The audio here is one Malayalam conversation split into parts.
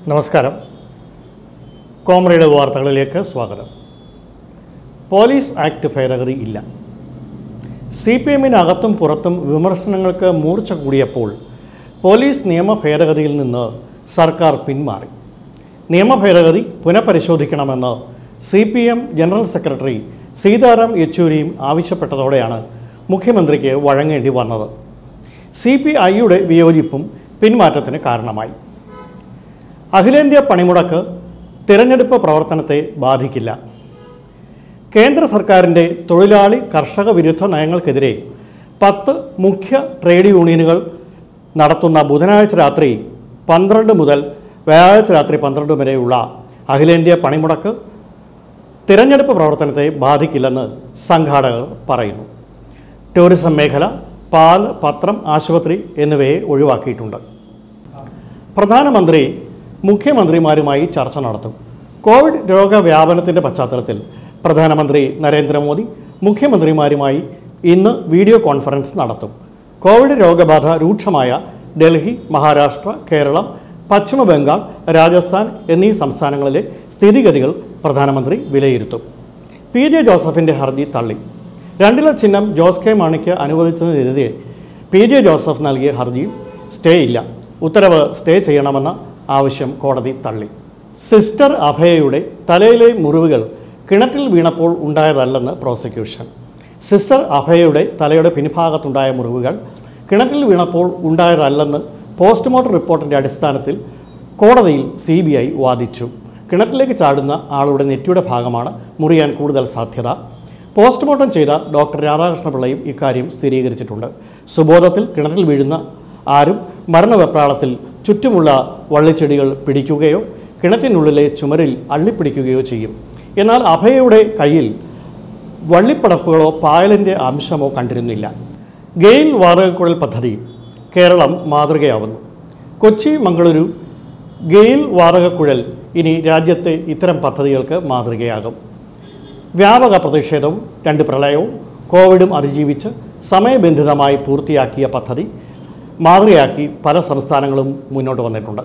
നമസ്കാരം കോമ്രയുടെ വാർത്തകളിലേക്ക് സ്വാഗതം പോലീസ് ആക്ട് ഭേദഗതി ഇല്ല സി പി എമ്മിനകത്തും പുറത്തും വിമർശനങ്ങൾക്ക് മൂർച്ച കൂടിയപ്പോൾ പോലീസ് നിയമ ഭേദഗതിയിൽ നിന്ന് സർക്കാർ പിന്മാറി നിയമ ഭേദഗതി പുനഃപരിശോധിക്കണമെന്ന് C P M general secretary Sitaram യെച്ചൂരിയും ആവശ്യപ്പെട്ടതോടെയാണ് മുഖ്യമന്ത്രിക്ക് വഴങ്ങേണ്ടി വന്നത് സി പി ഐയുടെ വിയോജിപ്പും പിന്മാറ്റത്തിന് കാരണമായി അഖിലേന്ത്യാ പണിമുടക്ക് തിരഞ്ഞെടുപ്പ് പ്രവർത്തനത്തെ ബാധിക്കില്ല കേന്ദ്ര സർക്കാരിൻ്റെ തൊഴിലാളി കർഷക വിരുദ്ധ നയങ്ങൾക്കെതിരെ പത്ത് മുഖ്യ ട്രേഡ് യൂണിയനുകൾ നടത്തുന്ന ബുധനാഴ്ച രാത്രി പന്ത്രണ്ട് മുതൽ വ്യാഴാഴ്ച രാത്രി പന്ത്രണ്ട് വരെയുള്ള അഖിലേന്ത്യാ പണിമുടക്ക് തിരഞ്ഞെടുപ്പ് പ്രവർത്തനത്തെ ബാധിക്കില്ലെന്ന് സംഘാടകർ പറയുന്നു ടൂറിസം മേഖല പാൽ പത്രം ആശുപത്രി എന്നിവയെ ഒഴിവാക്കിയിട്ടുണ്ട് പ്രധാനമന്ത്രി മുഖ്യമന്ത്രിമാരുമായി ചർച്ച നടത്തും കോവിഡ് രോഗവ്യാപനത്തിൻ്റെ പശ്ചാത്തലത്തിൽ പ്രധാനമന്ത്രി നരേന്ദ്രമോദി മുഖ്യമന്ത്രിമാരുമായി ഇന്ന് വീഡിയോ കോൺഫറൻസ് നടത്തും കോവിഡ് രോഗബാധ രൂക്ഷമായ ഡൽഹി മഹാരാഷ്ട്ര കേരളം പശ്ചിമ ബംഗാൾ രാജസ്ഥാൻ എന്നീ സംസ്ഥാനങ്ങളിലെ സ്ഥിതിഗതികൾ പ്രധാനമന്ത്രി വിലയിരുത്തും പി ജെ ജോസഫിൻ്റെ ഹർജി തള്ളി രണ്ടില ചിഹ്നം ജോസ് കെ മാണിക്ക് അനുവദിച്ചതിനെതിരെ പി ജെ ജോസഫ് നൽകിയ ഹർജിയിൽ സ്റ്റേ ഇല്ല ഉത്തരവ് സ്റ്റേ ചെയ്യണമെന്ന ആവശ്യം കോടതി തള്ളി സിസ്റ്റർ അഭയയുടെ തലയിലെ മുറിവുകൾ കിണറ്റിൽ വീണപ്പോൾ ഉണ്ടായതല്ലെന്ന് പ്രോസിക്യൂഷൻ സിസ്റ്റർ അഭയയുടെ തലയുടെ പിൻഭാഗത്തുണ്ടായ മുറിവുകൾ കിണറ്റിൽ വീണപ്പോൾ ഉണ്ടായതല്ലെന്ന് പോസ്റ്റ്മോർട്ടം റിപ്പോർട്ടിൻ്റെ അടിസ്ഥാനത്തിൽ കോടതിയിൽ സി ബി ഐ വാദിച്ചു കിണറ്റിലേക്ക് ചാടുന്ന ആളുടെ നെറ്റിയുടെ ഭാഗമാണ് മുറിയാൻ കൂടുതൽ സാധ്യത പോസ്റ്റ്മോർട്ടം ചെയ്ത ഡോക്ടർ രാധാകൃഷ്ണപിള്ളയും ഇക്കാര്യം സ്ഥിരീകരിച്ചിട്ടുണ്ട് സുബോധത്തിൽ കിണറ്റിൽ വീഴുന്ന ആരും മരണവെപ്രാളത്തിൽ ചുറ്റുമുള്ള വള്ളിച്ചെടികൾ പിടിക്കുകയോ കിണറ്റിനുള്ളിലെ ചുമരിൽ അള്ളിപ്പിടിക്കുകയോ ചെയ്യും എന്നാൽ അഭയയുടെ കയ്യിൽ വള്ളിപ്പടപ്പുകളോ പായലിൻ്റെ അംശമോ കണ്ടിരുന്നില്ല ഗെയിൽ വാതകക്കുഴൽ പദ്ധതി കേരളം മാതൃകയാവുന്നു കൊച്ചി മംഗളൂരു ഗെയിൽ വാതകക്കുഴൽ ഇനി രാജ്യത്തെ ഇത്തരം പദ്ധതികൾക്ക് മാതൃകയാകും വ്യാപക പ്രതിഷേധവും രണ്ട് പ്രളയവും കോവിഡും അതിജീവിച്ച് സമയബന്ധിതമായി പൂർത്തിയാക്കിയ പദ്ധതി മാതൃകയാക്കി പല സംസ്ഥാനങ്ങളും മുന്നോട്ട് വന്നിട്ടുണ്ട്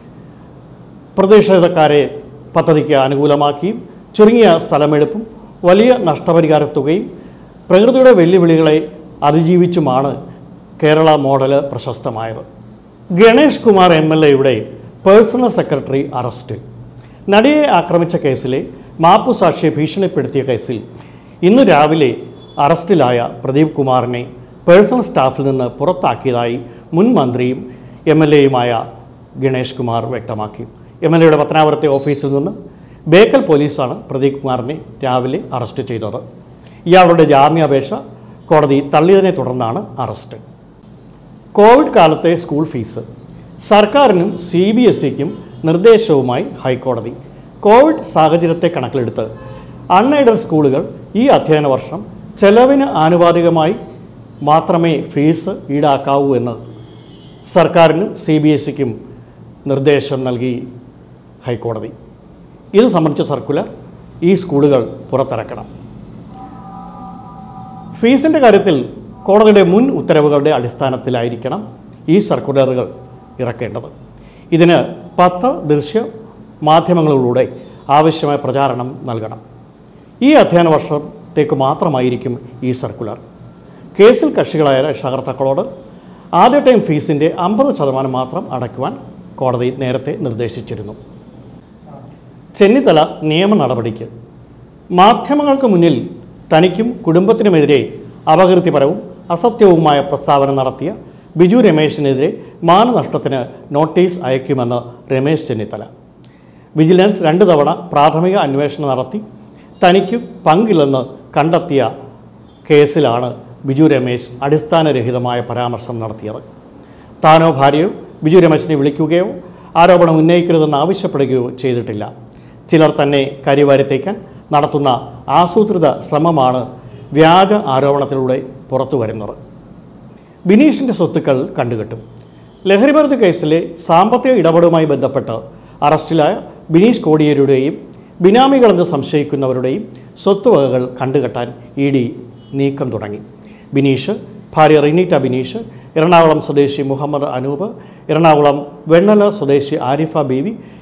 പ്രതിഷേധക്കാരെ പദ്ധതിക്ക് അനുകൂലമാക്കിയും ചുരുങ്ങിയ സ്ഥലമെടുപ്പും വലിയ നഷ്ടപരിഹാര തുകയും പ്രകൃതിയുടെ വെല്ലുവിളികളെ അതിജീവിച്ചുമാണ് കേരള മോഡൽ പ്രശസ്തമായത് ഗണേഷ് കുമാർ എം എൽ എയുടെ പേഴ്സണൽ സെക്രട്ടറി അറസ്റ്റിൽ നടിയെ ആക്രമിച്ച കേസിലെ മാപ്പുസാക്ഷിയെ ഭീഷണിപ്പെടുത്തിയ കേസിൽ ഇന്ന് രാവിലെ അറസ്റ്റിലായ പ്രദീപ് കുമാറിനെ പേഴ്സണൽ സ്റ്റാഫിൽ നിന്ന് പുറത്താക്കിയതായി മുൻ മന്ത്രിയും എം എൽ എയുമായ ഗണേഷ് കുമാർ വ്യക്തമാക്കി എം എൽ എയുടെ പത്തനാപുരത്തെ ഓഫീസിൽ നിന്ന് ബേക്കൽ പോലീസാണ് പ്രദീപ് കുമാറിനെ രാവിലെ അറസ്റ്റ് ചെയ്തത് ഇയാളുടെ ജാമ്യാപേക്ഷ കോടതി തള്ളിയതിനെ തുടർന്നാണ് അറസ്റ്റ് കോവിഡ് കാലത്തെ സ്കൂൾ ഫീസ് സർക്കാരിനും സി ബി എസ് സിക്കും നിർദ്ദേശവുമായി ഹൈക്കോടതി കോവിഡ് സാഹചര്യത്തെ കണക്കിലെടുത്ത് അൺഎയ്ഡഡ് സ്കൂളുകൾ ഈ അധ്യയന വർഷം ചെലവിന് ആനുപാതികമായി മാത്രമേ ഫീസ് ഈടാക്കാവൂ എന്ന് സർക്കാരിനും സി ബി എസ് സിക്കും നിർദ്ദേശം നൽകി ഹൈക്കോടതി ഇത് സംബന്ധിച്ച സർക്കുലർ ഈ സ്കൂളുകൾ പുറത്തിറക്കണം ഫീസിൻ്റെ കാര്യത്തിൽ കോടതിയുടെ മുൻ ഉത്തരവുകളുടെ അടിസ്ഥാനത്തിലായിരിക്കണം ഈ സർക്കുലറുകൾ ഇറക്കേണ്ടത് ഇതിന് പത്ര ദൃശ്യ മാധ്യമങ്ങളിലൂടെ ആവശ്യമായ പ്രചാരണം നൽകണം ഈ അധ്യയന വർഷത്തേക്ക് മാത്രമായിരിക്കും ഈ സർക്കുലർ കേസിൽ കക്ഷികളായ രക്ഷകർത്താക്കളോട് ആദ്യ ടൈം ഫീസിൻ്റെ അമ്പത് ശതമാനം മാത്രം അടയ്ക്കുവാൻ കോടതി നേരത്തെ നിർദ്ദേശിച്ചിരുന്നു ചെന്നിത്തല നിയമ നടപടിക്ക് മാധ്യമങ്ങൾക്ക് മുന്നിൽ തനിക്കും കുടുംബത്തിനുമെതിരെ അപകീർത്തിപരവും അസത്യവുമായ പ്രസ്താവന നടത്തിയ ബിജു രമേശിനെതിരെ മാനനഷ്ടത്തിന് നോട്ടീസ് അയക്കുമെന്ന് രമേശ് ചെന്നിത്തല വിജിലൻസ് രണ്ട് തവണ പ്രാഥമിക അന്വേഷണം നടത്തി തനിക്കും പങ്കില്ലെന്ന് കണ്ടെത്തിയ കേസിലാണ് ബിജു രമേശ് അടിസ്ഥാനരഹിതമായ പരാമർശം നടത്തിയത് താനോ ഭാര്യയോ ബിജു രമേശിനെ വിളിക്കുകയോ ആരോപണം ഉന്നയിക്കരുതെന്ന് ആവശ്യപ്പെടുകയോ ചെയ്തിട്ടില്ല ചിലർ തന്നെ കരിവാരിത്തേക്കാൻ നടത്തുന്ന ആസൂത്രിത ശ്രമമാണ് വ്യാജ ആരോപണത്തിലൂടെ പുറത്തു വരുന്നത് ബിനീഷിൻ്റെ സ്വത്തുക്കൾ കണ്ടുകെട്ടും ലഹരിമരുന്ന് കേസിലെ സാമ്പത്തിക ഇടപെടലുമായി ബന്ധപ്പെട്ട് അറസ്റ്റിലായ ബിനീഷ് കോടിയേരിയുടെയും ബിനാമികളെന്ന് സംശയിക്കുന്നവരുടെയും സ്വത്തുവകകൾ കണ്ടുകെട്ടാൻ ഇ ഡി നീക്കം തുടങ്ങി ബിനീഷ് ഭാര്യ റിനീറ്റ ബിനീഷ് എറണാകുളം സ്വദേശി മുഹമ്മദ് അനൂപ് എറണാകുളം വെണ്ണല സ്വദേശി ആരിഫ ബീവി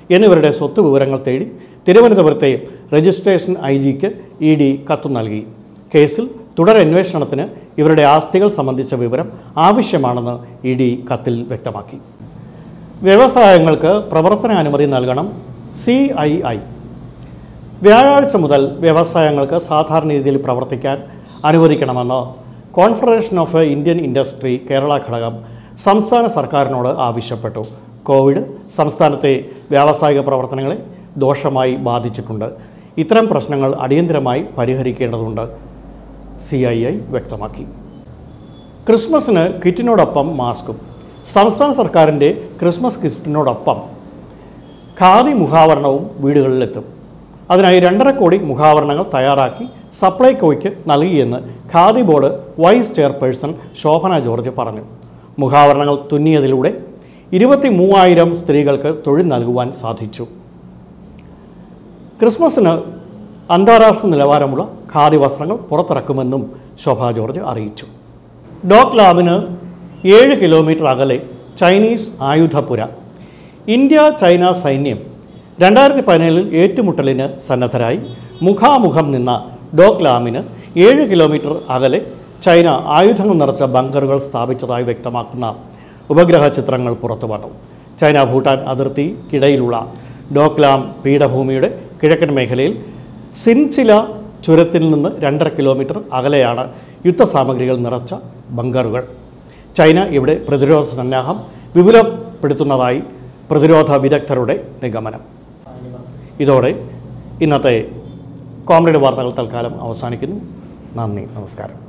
എന്നിവരുടെ സ്വത്ത് വിവരങ്ങൾ തേടി തിരുവനന്തപുരത്തെ രജിസ്ട്രേഷൻ ഐ ജിക്ക് ഇ ഡി കത്ത് നൽകി കേസിൽ തുടരന്വേഷണത്തിന് ഇവരുടെ ആസ്തികൾ സംബന്ധിച്ച വിവരം ആവശ്യമാണെന്ന് ഇ ഡി കത്തിൽ വ്യക്തമാക്കി വ്യവസായങ്ങൾക്ക് പ്രവർത്തനാനുമതി നൽകണം സി ഐ ഐ വ്യാഴാഴ്ച മുതൽ വ്യവസായങ്ങൾക്ക് സാധാരണ രീതിയിൽ പ്രവർത്തിക്കാൻ അനുവദിക്കണമെന്ന് confederation of Indian industry Kerala ഘടകം സംസ്ഥാന സർക്കാരിനോട് ആവശ്യപ്പെട്ടു കോവിഡ് സംസ്ഥാനത്തെ വ്യാവസായിക പ്രവർത്തനങ്ങളെ ദോഷമായി ബാധിച്ചിട്ടുണ്ട് ഇത്തരം പ്രശ്നങ്ങൾ അടിയന്തരമായി പരിഹരിക്കേണ്ടതുണ്ട് സി ഐ ഐ വ്യക്തമാക്കി ക്രിസ്മസിന് കിറ്റിനോടൊപ്പം മാസ്കും സംസ്ഥാന സർക്കാരിൻ്റെ ക്രിസ്മസ് കിറ്റിനോടൊപ്പം ഖാദി മുഖാവരണവും വീടുകളിലെത്തും അതിനായി രണ്ടര കോടി മുഖാവരണങ്ങൾ തയ്യാറാക്കി സപ്ലൈകോയ്ക്ക് നൽകിയെന്ന് Khadi board vice chairperson Shobhana George പറഞ്ഞു മുഖാവരണങ്ങൾ തുന്നിയതിലൂടെ ഇരുപത്തി മൂവായിരം സ്ത്രീകൾക്ക് തൊഴിൽ നൽകുവാൻ സാധിച്ചു ക്രിസ്മസിന് അന്താരാഷ്ട്ര നിലവാരമുള്ള ഖാദി വസ്ത്രങ്ങൾ പുറത്തിറക്കുമെന്നും ശോഭ ജോർജ് അറിയിച്ചു ഡോക് ലാബിന് ഏഴ് കിലോമീറ്റർ അകലെ ചൈനീസ് ആയുധപുര ഇന്ത്യ ചൈന സൈന്യം രണ്ടായിരത്തി പതിനേഴിൽ ഏറ്റുമുട്ടലിന് സന്നദ്ധരായി മുഖാമുഖം നിന്ന ഡോക് ലാമിന് ഏഴ് കിലോമീറ്റർ അകലെ ചൈന ആയുധങ്ങൾ നിറച്ച ബങ്കറുകൾ സ്ഥാപിച്ചതായി വ്യക്തമാക്കുന്ന ഉപഗ്രഹ ചിത്രങ്ങൾ പുറത്തു വന്നു ചൈന ഭൂട്ടാൻ അതിർത്തിക്കിടയിലുള്ള ഡോക്ലാം പീഠഭൂമിയുടെ കിഴക്കൻ മേഖലയിൽ സിൻചില ചുരത്തിൽ നിന്ന് രണ്ടര കിലോമീറ്റർ അകലെയാണ് യുദ്ധസാമഗ്രികൾ നിറച്ച ബങ്കറുകൾ ചൈന ഇവിടെ പ്രതിരോധ സന്നാഹം വിപുലപ്പെടുത്തുന്നതായി പ്രതിരോധ വിദഗ്ധരുടെ നിഗമനം ഇതോടെ ഇന്നത്തെ കോമഡി വാർത്തകൾ തൽക്കാലം അവസാനിക്കുന്നു നന്ദി നമസ്കാരം